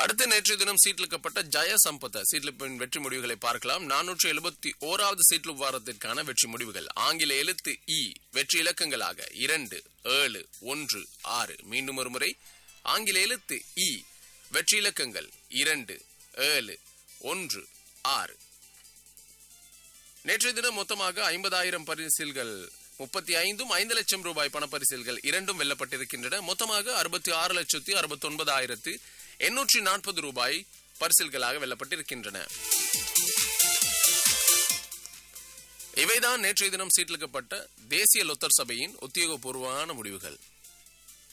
அடுத்த நேற்றைய தினம் சீட்லிக்கப்பட்ட ஜெய சம்பத சீட்லிப்பின் வெற்றி முடிவுகளை பார்க்கலாம் நானூற்று எழுபத்தி ஓராவது சீட்லு வாரத்திற்கான வெற்றி முடிவுகள் ஆங்கில எழுத்து இ வெற்றி இலக்கங்களாக இரண்டு ஏழு ஒன்று ஆறு மீண்டும் ஒரு முறை ஆங்கில எழுத்து இ வெற்றி இலக்கங்கள் இரண்டு ஏழு ஒன்று ஆறு நேற்றைய தினம் மொத்தமாக ஐம்பதாயிரம் பரிசில்கள் முப்பத்தி ஐந்தும் ஐந்து லட்சம் ரூபாய் பணப்பரிசில்கள் இரண்டும் வெல்லப்பட்டிருக்கின்றன மொத்தமாக அறுபத்தி ஆறு லட்சத்தி அறுபத்தி ஒன்பதாயிரத்து எண்ணூற்றி நாற்பது ரூபாய் பரிசில்களாக வெல்லப்பட்டிருக்கின்றன இவைதான் நேற்றைய தினம் சீட்லிக்கப்பட்ட தேசிய லொத்தர் சபையின் உத்தியோகபூர்வமான முடிவுகள்